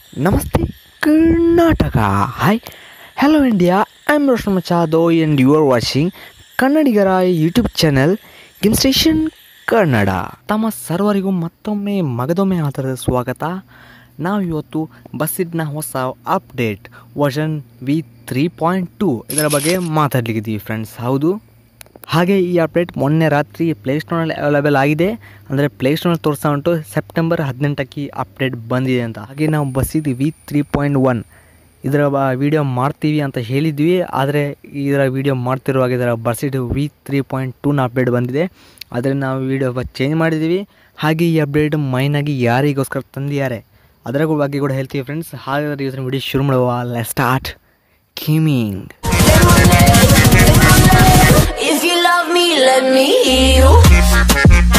ನಮಸ್ತೆ Karnataka hi hello India I am Roshan Machado and you are watching ಕನ್ನಡಿಗರ YouTube channel game station Kannada ತಮ್ಮ ಸರ್ವರಿಗೂ ಮತ್ತೊಮ್ಮೆ ಮಗದೊಮ್ಮೆ ಆಧಾರದ ಸ್ವಾಗತ ನಾವು ಇವತ್ತು ಬಸ್ಸಿನ ಹೊಸ update version V three point two ಇದರ ಬಗ್ಗೆ ಮಾತಾಡ್ಲಿಕ್ಕಿದ್ದೀವಿ ಫ್ರೆಂಡ್ಸ್ ಹೌದು ಹಾಗೆ ಈ ಅಪ್ಡೇಟ್ ಮೊನ್ನೆ ರಾತ್ರಿ ಪ್ಲೇಸ್ಟೋರ್ನಲ್ಲಿ ಅವೈಲೇಬಲ್ ಆಗಿದೆ ಅಂದರೆ ಪ್ಲೇಸ್ಟೋರ್ನಲ್ಲಿ ತೋರಿಸ್ತಾ ಉಂಟು ಸೆಪ್ಟೆಂಬರ್ ಹದಿನೆಂಟಕ್ಕೆ ಈ ಅಪ್ಡೇಟ್ ಬಂದಿದೆ ಅಂತ ಹಾಗೆ ನಾವು ಬಸ್ಸಿದ್ದು ವಿ ತ್ರೀ ಪಾಯಿಂಟ್ ಒನ್ ಇದರ ವಿಡಿಯೋ ಮಾಡ್ತೀವಿ ಅಂತ ಹೇಳಿದ್ವಿ ಆದರೆ ಇದರ ವಿಡಿಯೋ ಮಾಡ್ತಿರುವಾಗ ಇದರ ಬರ್ಸಿಡ್ ವಿ ತ್ರೀ ಪಾಯಿಂಟ್ ಟೂನ ಅಪ್ಡೇಟ್ ಬಂದಿದೆ ಆದರೆ ನಾವು ವಿಡಿಯೋ ಚೇಂಜ್ ಮಾಡಿದ್ದೀವಿ ಹಾಗೆ ಈ ಅಪ್ಡೇಟ್ ಮೈನಾಗಿ ಯಾರಿಗೋಸ್ಕರ ತಂದಿದ್ದಾರೆ ಅದರ ಬಗ್ಗೆ ಕೂಡ ಹೇಳ್ತೀವಿ ಫ್ರೆಂಡ್ಸ್ ಹಾಗಾದರೆ ಇವತ್ತಿನ ವಿಡಿಯೋ ಶುರು ಮಾಡುವ let start gaming If you love me, let me hear you.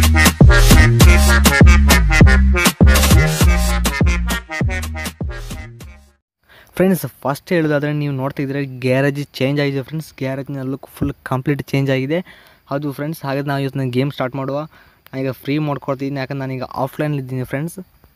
Friends first ಹೇಳೋದಾದರೆ ನೀವು ನೋಡ್ತಾ ಇದ್ರೆ ಗ್ಯಾರೇಜ್ ಚೇಂಜ್ ಆಗಿದೆ ಫ್ರೆಂಡ್ಸ್ ಗ್ಯಾರೇಜ್ನ ಲುಕ್ ಫುಲ್ ಕಂಪ್ಲೀಟ್ ಚೇಂಜ್ ಆಗಿದೆ ಹೌದು ಫ್ರೆಂಡ್ಸ್ ಹಾಗೆ ನಾವು ಇವತ್ತು ಗೇಮ್ ಸ್ಟಾರ್ಟ್ ಮಾಡುವ ನಾನೀಗ ಫ್ರೀ ಮಾಡ್ಕೊಡ್ತಿದ್ದೀನಿ ಯಾಕಂದ್ರೆ ನಾನೀಗ ಆಫ್ಲೈನಲ್ಲಿದ್ದೀನಿ ಫ್ರೆಂಡ್ಸ್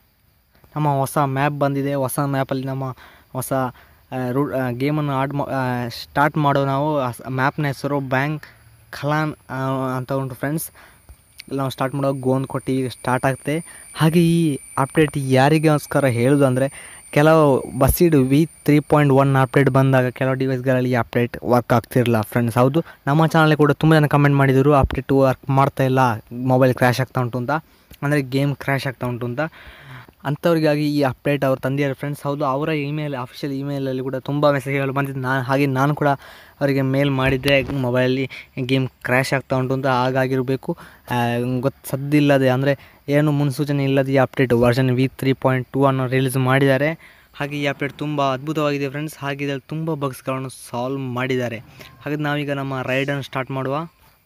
ನಮ್ಮ ಹೊಸ ಮ್ಯಾಪ್ ಬಂದಿದೆ ಹೊಸ ಮ್ಯಾಪಲ್ಲಿ ನಮ್ಮ ಹೊಸ ರೂ ಗೇಮನ್ನು ಆಡ್ ಸ್ಟಾರ್ಟ್ ಮಾಡೋ ನಾವು ಮ್ಯಾಪ್ನ ಹೆಸರು ಬ್ಯಾಂಕ್ ಖಲಾನ್ ಆ, ಅಂತ ಉಂಟು ಫ್ರೆಂಡ್ಸ್ ನಾವು ಸ್ಟಾರ್ಟ್ ಮಾಡೋ ಗೋನ್ ಕೊಟ್ಟು ಈಗ ಸ್ಟಾರ್ಟ್ ಆಗುತ್ತೆ ಹಾಗೆ ಈ ಅಪ್ಡೇಟ್ ಯಾರಿಗೋಸ್ಕರ ಹೇಳೋದು ಅಂದರೆ ಕೆಲವು Bussid V three point one update ಬಂದಾಗ ಕೆಲವು ಡಿವೈಸ್ಗಳಲ್ಲಿ ಈ ಅಪ್ಡೇಟ್ ವರ್ಕ್ ಆಗ್ತಿರಲಿಲ್ಲ ಫ್ರೆಂಡ್ಸ್ ಹೌದು ನಮ್ಮ ಚಾನಲ್ ಕೂಡ ತುಂಬ ಜನ ಕಮೆಂಟ್ ಮಾಡಿದರು ಅಪ್ಡೇಟ್ ವರ್ಕ್ ಮಾಡ್ತಾ ಇಲ್ಲ ಮೊಬೈಲ್ ಕ್ರ್ಯಾಶ್ ಆಗ್ತಾ ಉಂಟು ಅಂತ ಅಂದರೆ ಗೇಮ್ ಕ್ರ್ಯಾಶ್ ಆಗ್ತಾ ಉಂಟು ಅಂತ ಅಂಥವ್ರಿಗಾಗಿ ಈ ಅಪ್ಡೇಟ್ ಅವ್ರು ತಂದಿದ್ದಾರೆ ಫ್ರೆಂಡ್ಸ್ ಹೌದು ಅವರ ಇಮೇಲ್ ಅಫಿಷಿಯಲ್ ಇಮೇಲಲ್ಲಿ ಕೂಡ ತುಂಬ ಮೆಸೇಜ್ಗಳು ಬಂದಿದ್ದು ನಾನು ಹಾಗೆ ನಾನು ಕೂಡ ಅವರಿಗೆ ಮೇಲ್ ಮಾಡಿದ್ದೆ ಮೊಬೈಲಲ್ಲಿ ಗೇಮ್ ಕ್ರ್ಯಾಶ್ ಆಗ್ತಾ ಉಂಟು ಅಂತ ಹಾಗಾಗಿರಬೇಕು ಗೊತ್ತು ಸದ್ದಿಲ್ಲದೆ ಅಂದರೆ ಏನು ಮುನ್ಸೂಚನೆ ಇಲ್ಲದೆ ಈ update version V three point two ಅನ್ನು ರಿಲೀಸ್ ಮಾಡಿದ್ದಾರೆ ಹಾಗೆ ಈ ಅಪ್ಡೇಟ್ ತುಂಬ ಅದ್ಭುತವಾಗಿದೆ ಫ್ರೆಂಡ್ಸ್ ಹಾಗೆ ಇದರಲ್ಲಿ ತುಂಬ ಬಗ್ಸ್ಗಳನ್ನು ಸಾಲ್ವ್ ಮಾಡಿದ್ದಾರೆ ಹಾಗೆ ನಾವೀಗ ನಮ್ಮ ರೈಡನ್ನು ಸ್ಟಾರ್ಟ್ ಮಾಡುವ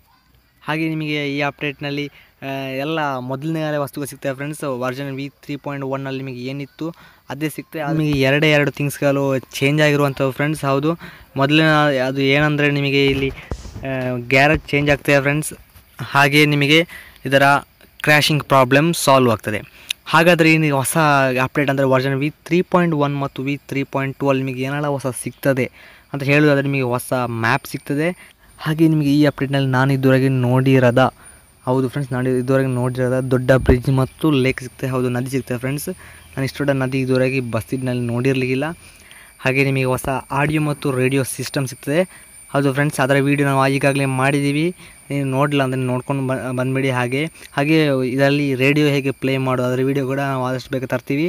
ಹಾಗೆ ನಿಮಗೆ ಈ ಅಪ್ಡೇಟ್ನಲ್ಲಿ ಆ, ಎಲ್ಲ ಮೊದಲನೇ ವಸ್ತುಗಳು ಸಿಗ್ತವೆ friends version V three point ಒನ್ನಲ್ಲಿ ನಿಮಗೆ ಏನಿತ್ತು ಅದೇ ಸಿಗ್ತದೆ ಅದು ನಿಮಗೆ ಎರಡೇ ಎರಡು ಥಿಂಗ್ಸ್ಗಳು ಚೇಂಜ್ ಆಗಿರುವಂಥವು ಫ್ರೆಂಡ್ಸ್ ಹೌದು ಮೊದಲಿನ ಅದು ಏನಂದರೆ ನಿಮಗೆ ಇಲ್ಲಿ ಗ್ಯಾರೇಜ್ ಚೇಂಜ್ ಆಗ್ತದೆ ಫ್ರೆಂಡ್ಸ್ ಹಾಗೆ ನಿಮಗೆ ಇದರ ಕ್ರ್ಯಾಶಿಂಗ್ ಪ್ರಾಬ್ಲಮ್ ಸಾಲ್ವ್ ಆಗ್ತದೆ ಹಾಗಾದರೆ ಈ ಹೊಸ ಅಪ್ಡೇಟ್ ಅಂದರೆ version V three point one ಮತ್ತು ವಿ ತ್ರೀ ಪಾಯಿಂಟ್ ಟೂ ಅಲ್ಲಿ ನಿಮಗೆ ಏನೆಲ್ಲ ಹೊಸ ಸಿಗ್ತದೆ ಅಂತ ಹೇಳೋದಾದರೆ ನಿಮಗೆ ಹೊಸ ಮ್ಯಾಪ್ ಸಿಗ್ತದೆ ಹಾಗೆ ನಿಮಗೆ ಈ ಅಪ್ಡೇಟ್ನಲ್ಲಿ ನಾನು ಇದುವರೆಗೆ ನೋಡಿರದ ಹೌದು ಫ್ರೆಂಡ್ಸ್ ನಾನು ಇದುವರೆಗೆ ನೋಡಿರೋದ ದೊಡ್ಡ ಬ್ರಿಡ್ಜ್ ಮತ್ತು ಲೇಕ್ ಸಿಗ್ತದೆ ಹೌದು ನದಿ ಸಿಗ್ತದೆ ಫ್ರೆಂಡ್ಸ್ ನಾನು ಇಷ್ಟು ದೊಡ್ಡ ನದಿ ಇದುವರೆಗೆ ಬಸ್ಸಿನಲ್ಲಿ ನೋಡಿರಲಿಲ್ಲ ಹಾಗೆ ನಿಮಗೆ ಹೊಸ ಆಡಿಯೋ ಮತ್ತು ರೇಡಿಯೋ ಸಿಸ್ಟಮ್ ಸಿಗ್ತದೆ ಹೌದು ಫ್ರೆಂಡ್ಸ್ ಅದರ ವೀಡಿಯೋ ನಾವು ಈಗಾಗಲೇ ಮಾಡಿದ್ದೀವಿ ನೀವು ನೋಡಲಿಲ್ಲ ಅಂದರೆ ನೋಡ್ಕೊಂಡು ಬ ಬಂದುಬಿಡಿ ಹಾಗೆ ಹಾಗೆ ಇದರಲ್ಲಿ ರೇಡಿಯೋ ಹೇಗೆ ಪ್ಲೇ ಮಾಡೋದು ಅದರ ವೀಡಿಯೋ ಕೂಡ ನಾವು ಆದಷ್ಟು ಬೇಗ ತರ್ತೀವಿ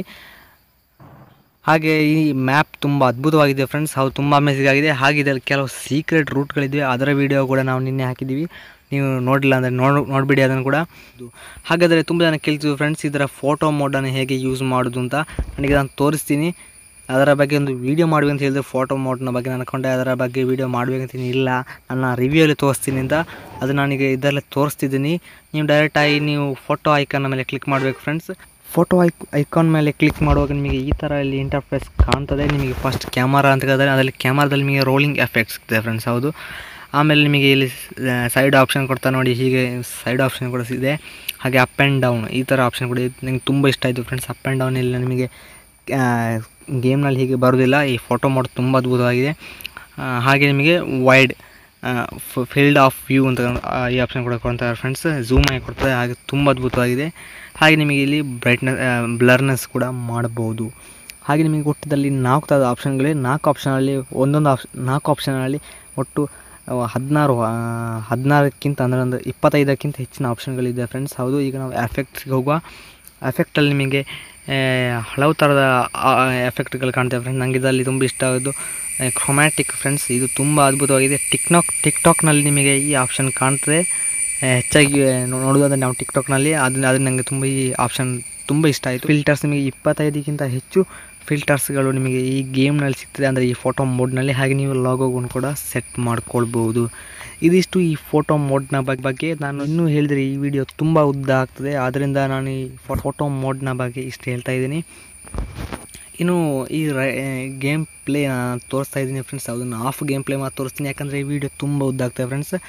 ಹಾಗೆ ಈ ಮ್ಯಾಪ್ ತುಂಬ ಅದ್ಭುತವಾಗಿದೆ ಫ್ರೆಂಡ್ಸ್ ಹೌದು ತುಂಬ ಅಮೇಸಿಂಗ್ ಆಗಿದೆ ಹಾಗೆ ಇದರಲ್ಲಿ ಕೆಲವು ಸೀಕ್ರೆಟ್ ರೂಟ್ಗಳಿವೆ ಅದರ ವಿಡಿಯೋ ಕೂಡ ನಾವು ನಿನ್ನೆ ಹಾಕಿದ್ದೀವಿ ನೀವು ನೋಡಿಲ್ಲ ಅಂದರೆ ನೋಡ್ ನೋಡಿಬಿಡಿ ಅದನ್ನು ಕೂಡ ಹಾಗಾದರೆ ತುಂಬ ಜನ ಕೇಳ್ತೀವಿ ಫ್ರೆಂಡ್ಸ್ ಇದರ ಫೋಟೋ ಮೋಡನ್ನು ಹೇಗೆ ಯೂಸ್ ಮಾಡೋದು ಅಂತ ನನಗೆ ನಾನು ತೋರಿಸ್ತೀನಿ ಅದರ ಬಗ್ಗೆ ಒಂದು ವೀಡಿಯೋ ಮಾಡ್ಬೇಕಂತ ಹೇಳಿದ್ರೆ ಫೋಟೋ ಮೋಡ್ನ ಬಗ್ಗೆ ನಾನು ಅನ್ಕೊಂಡೆ ಅದರ ಬಗ್ಗೆ ವೀಡಿಯೋ ಮಾಡಬೇಕಂತೀನಿ ಇಲ್ಲ ನನ್ನ ರಿವ್ಯೂಯಲ್ಲಿ ತೋರಿಸ್ತೀನಿ ಅಂತ ಅದು ನಾನೀಗ ಇದರಲ್ಲೇ ತೋರಿಸ್ತಿದ್ದೀನಿ ನೀವು ಡೈರೆಕ್ಟಾಗಿ ನೀವು ಫೋಟೋ ಐಕನ್ನ ಮೇಲೆ ಕ್ಲಿಕ್ ಮಾಡಬೇಕು ಫ್ರೆಂಡ್ಸ್ ಫೋಟೋ ಐಕ್ ಐಕಾನ್ ಮೇಲೆ ಕ್ಲಿಕ್ ಮಾಡುವಾಗ ನಿಮಗೆ ಈ ಥರ ಇಲ್ಲಿ ಇಂಟರ್ಫೇಸ್ ಕಾಣ್ತದೆ ನಿಮಗೆ ಫಸ್ಟ್ ಕ್ಯಾಮರಾ ಅಂತ ಹೇಳಿದ್ರೆ ಅದರಲ್ಲಿ ಕ್ಯಾಮರಾದಲ್ಲಿ ನಿಮಗೆ ರೋಲಿಂಗ್ ಎಫೆಕ್ಟ್ ಸಿಗ್ತದೆ ಫ್ರೆಂಡ್ಸ್ ಹೌದು ಆಮೇಲೆ ನಿಮಗೆ ಇಲ್ಲಿ ಸೈಡ್ ಆಪ್ಷನ್ ಕೊಡ್ತಾ ನೋಡಿ ಹೀಗೆ ಸೈಡ್ ಆಪ್ಷನ್ ಕೂಡ ಇದೆ ಹಾಗೆ ಅಪ್ ಆ್ಯಂಡ್ ಡೌನ್ ಈ ಥರ ಆಪ್ಷನ್ ಕೂಡ ಇದೆ ನಂಗೆ ತುಂಬ ಇಷ್ಟ ಆಯಿತು ಫ್ರೆಂಡ್ಸ್ ಅಪ್ ಆ್ಯಂಡ್ ಡೌನ್ ಇಲ್ಲಿ ನಿಮಗೆ ಗೇಮ್ನಲ್ಲಿ ಹೀಗೆ ಬರೋದಿಲ್ಲ ಈ ಫೋಟೋ ಮೋಡ್ ತುಂಬ ಅದ್ಭುತವಾಗಿದೆ ಆ, ಹಾಗೆ ನಿಮಗೆ ವೈಡ್ ಫೀಲ್ಡ್ ಆಫ್ ವ್ಯೂ ಅಂತ ಆ, ಈ ಆಪ್ಷನ್ ಕೂಡ ಕೊಡ್ತಾರೆ ಫ್ರೆಂಡ್ಸ್ ಝೂಮ್ ಆಗಿ ಕೊಡ್ತಾರೆ ಹಾಗೆ ತುಂಬ ಅದ್ಭುತವಾಗಿದೆ ಹಾಗೆ ನಿಮಗೆ ಇಲ್ಲಿ ಬ್ರೈಟ್ನೆಸ್ ಬ್ಲರ್ನೆಸ್ ಕೂಡ ಮಾಡ್ಬೋದು ಹಾಗೆ ನಿಮಗೆ ಒಟ್ಟದಲ್ಲಿ ನಾಲ್ಕು ಥರದ ಆಪ್ಷನ್ಗಳಿವೆ ನಾಲ್ಕು ಆಪ್ಷನಲ್ಲಿ ಒಂದೊಂದು ಆಪ್ಷನ್ ನಾಲ್ಕು ಆಪ್ಷನಲ್ಲಿ ಒಟ್ಟು ಹದಿನಾರು ಹದಿನಾರಕ್ಕಿಂತ ಅಂದರೆ ಒಂದು ಇಪ್ಪತ್ತೈದಕ್ಕಿಂತ ಹೆಚ್ಚಿನ ಆಪ್ಷನ್ಗಳಿದೆ ಫ್ರೆಂಡ್ಸ್ ಹೌದು ಈಗ ನಾವು ಎಫೆಕ್ಟ್ಸ್ಗೆ ಹೋಗುವ ಎಫೆಕ್ಟಲ್ಲಿ ನಿಮಗೆ ಆ, ಹಲವು ಥರದ ಎಫೆಕ್ಟ್ಗಳು ಕಾಣ್ತವೆ ಫ್ರೆಂಡ್ಸ್ ನನಗೆ ಇದರಲ್ಲಿ ತುಂಬ ಇಷ್ಟ ಆಗೋದು ಕ್ರೊಮ್ಯಾಟಿಕ್ ಫ್ರೆಂಡ್ಸ್ ಇದು ತುಂಬ ಅದ್ಭುತವಾಗಿದೆ ಟಿಕ್ನಾಕ್ ಟಿಕ್ಟಾಕ್ನಲ್ಲಿ ನಿಮಗೆ ಈ ಆಪ್ಷನ್ ಕಾಣ್ತದೆ ಆ, ಹೆಚ್ಚಾಗಿ ನೋ- ನೋಡೋದಾದ್ರೆ ನಾವು ಟಿಕ್ಟಾಕ್ನಲ್ಲಿ ಅದನ್ನ ಅದು ನನಗೆ ತುಂಬ ಈ ಆಪ್ಷನ್ ತುಂಬ ಇಷ್ಟ ಆಯಿತು ಫಿಲ್ಟರ್ಸ್ ನಿಮಗೆ ಇಪ್ಪತ್ತೈದಕ್ಕಿಂತ ಹೆಚ್ಚು ಫಿಲ್ಟರ್ಸ್ಗಳು ನಿಮಗೆ ಈ ಗೇಮ್ನಲ್ಲಿ ಸಿಗ್ತದೆ ಅಂದರೆ ಈ ಫೋಟೋ ಮೋಡ್ನಲ್ಲಿ ಹಾಗೆ ನೀವು ಲಾಗೋವನ್ನು ಕೂಡ ಸೆಟ್ ಮಾಡ್ಕೊಳ್ಬೋದು ಇದಿಷ್ಟು ಈ ಫೋಟೋ ಮೋಡ್ನ ಬಗ್ಗೆ ಬಗ್ಗೆ ನಾನು ಇನ್ನೂ ಹೇಳಿದರೆ ಈ ವಿಡಿಯೋ ತುಂಬ ಉದ್ದ ಆಗ್ತದೆ ಆದ್ದರಿಂದ ನಾನು ಈ ಫೋಟೋ ಮೋಡ್ನ ಬಗ್ಗೆ ಇಷ್ಟು ಹೇಳ್ತಾ ಇದ್ದೀನಿ ಇನ್ನು ಈ ರೈ ಗೇಮ್ ಪ್ಲೇ ತೋರಿಸ್ತಾ ಇದ್ದೀನಿ ಫ್ರೆಂಡ್ಸ್ ಅದನ್ನು ಆಫ್ ಗೇಮ್ ಪ್ಲೇ ಮಾಡಿ ತೋರಿಸ್ತೀನಿ ಯಾಕಂದರೆ ಈ ವಿಡಿಯೋ ತುಂಬ ಉದ್ದ ಆಗ್ತದೆ ಫ್ರೆಂಡ್ಸ್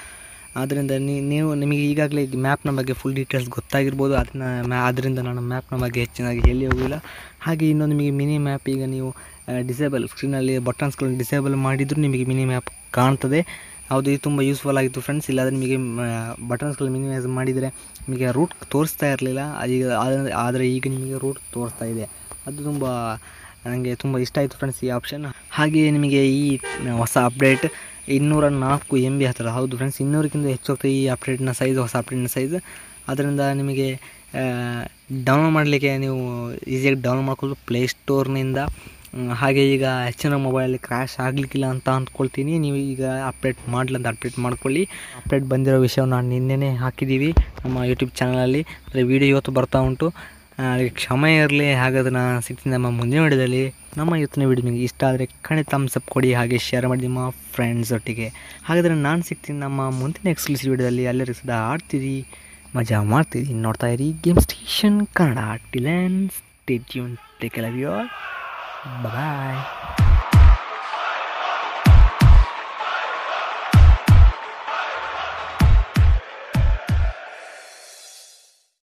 ಆದ್ದರಿಂದ ನೀವು ನಿಮಗೆ ಈಗಾಗಲೇ ಮ್ಯಾಪ್ನ ಬಗ್ಗೆ ಫುಲ್ ಡೀಟೇಲ್ಸ್ ಗೊತ್ತಾಗಿರ್ಬೋದು ಅದನ್ನು ಮ್ಯಾ ಅದರಿಂದ ನಾನು ಮ್ಯಾಪ್ನ ಬಗ್ಗೆ ಹೆಚ್ಚಿನಾಗಿ ಹೇಳಿ ಹೋಗಿಲ್ಲ ಹಾಗೆ ಇನ್ನೊಂದು ನಿಮಗೆ ಮಿನಿ ಮ್ಯಾಪ್ ಈಗ ನೀವು ಡಿಸೇಬಲ್ ಸ್ಕ್ರೀನಲ್ಲಿ ಬಟನ್ಸ್ಗಳನ್ನು ಡಿಸೇಬಲ್ ಮಾಡಿದರೂ ನಿಮಗೆ ಮಿನಿ ಮ್ಯಾಪ್ ಕಾಣ್ತದೆ ಹೌದು ಇದು ತುಂಬ ಯೂಸ್ಫುಲ್ ಆಗಿತ್ತು ಫ್ರೆಂಡ್ಸ್ ಇಲ್ಲಾಂದರೆ ನಿಮಗೆ ಬಟನ್ಸ್ಗಳು ಮಿನಿಮೈಸ್ ಮಾಡಿದರೆ ನಿಮಗೆ ರೂಟ್ ತೋರಿಸ್ತಾ ಇರಲಿಲ್ಲ ಈಗ ಆದರೆ- ಆದರೆ ಈಗ ನಿಮಗೆ ರೂಟ್ ತೋರಿಸ್ತಾ ಇದೆ ಅದು ತುಂಬ ನನಗೆ ತುಂಬ ಇಷ್ಟ ಆಯಿತು ಫ್ರೆಂಡ್ಸ್ ಈ ಆಪ್ಷನ್ ಹಾಗೆಯೇ ನಿಮಗೆ ಈ ಹೊಸ ಅಪ್ಡೇಟ್ ಇನ್ನೂರ ನಾಲ್ಕು ಎಮ್ ಬಿ ಹತ್ತಿರ ಹೌದು ಫ್ರೆಂಡ್ಸ್ ಇನ್ನೂರಕ್ಕಿಂತ ಹೆಚ್ಚು ಹೋಗ್ತದೆ ಈ ಅಪ್ಡೇಟ್ನ ಸೈಜ್ ಹೊಸ ಅಪ್ಡೇಟ್ನ ಸೈಜ್ ಅದರಿಂದ ನಿಮಗೆ ಡೌನ್ಲೋಡ್ ಮಾಡಲಿಕ್ಕೆ ನೀವು ಈಸಿಯಾಗಿ ಡೌನ್ಲೋಡ್ ಮಾಡ್ಕೊಳ್ಳೋದು ಪ್ಲೇಸ್ಟೋರ್ನಿಂದ ಹಾಗೆ ಈಗ ಹೆಚ್ಚಿನ ಮೊಬೈಲಲ್ಲಿ ಕ್ರ್ಯಾಶ್ ಆಗಲಿಕ್ಕಿಲ್ಲ ಅಂತ ಅಂದ್ಕೊಳ್ತೀನಿ ನೀವು ಈಗ ಅಪ್ಡೇಟ್ ಮಾಡಲಿ ಅಂತ ಅಪ್ಡೇಟ್ ಮಾಡ್ಕೊಳ್ಳಿ ಅಪ್ಡೇಟ್ ಬಂದಿರೋ ವಿಷಯವನ್ನು ನಾನು ನಿನ್ನೆನೇ ಹಾಕಿದ್ದೀವಿ ನಮ್ಮ ಯೂಟ್ಯೂಬ್ ಚಾನಲಲ್ಲಿ ಅಂದರೆ ವೀಡಿಯೋ ಇವತ್ತು ಬರ್ತಾ ಉಂಟು ಆ, ಕ್ಷಮೆ ಇರಲಿ ಹಾಗಾದ್ರೆ ನಾನು ಸಿಗ್ತೀನಿ ನಮ್ಮ ಮುಂದಿನ ವಿಡಿಯೋದಲ್ಲಿ ನಮ್ಮ ಇವತ್ತಿನ ವಿಡಿಯೋ ನಿಮಗೆ ಇಷ್ಟ ಆದರೆ ಖಂಡಿತ ಥಮ್ಸ್ ಅಪ್ ಕೊಡಿ ಹಾಗೆ ಶೇರ್ ಮಾಡಿ ನಿಮ್ಮ ಫ್ರೆಂಡ್ಸ್ ಒಟ್ಟಿಗೆ ಹಾಗಾದರೆ ನಾನು ಸಿಗ್ತೀನಿ ನಮ್ಮ ಮುಂದಿನ ಎಕ್ಸ್ಕ್ಲೂಸಿವ್ ವಿಡಿಯೋದಲ್ಲಿ ಎಲ್ಲರಿಗೂ ಸದಾ ಆಡ್ತೀರಿ ಮಜಾ ಮಾಡ್ತೀರಿ ನೋಡ್ತಾ ಇರಿ game station Kannada till then stay tuned take love you all bye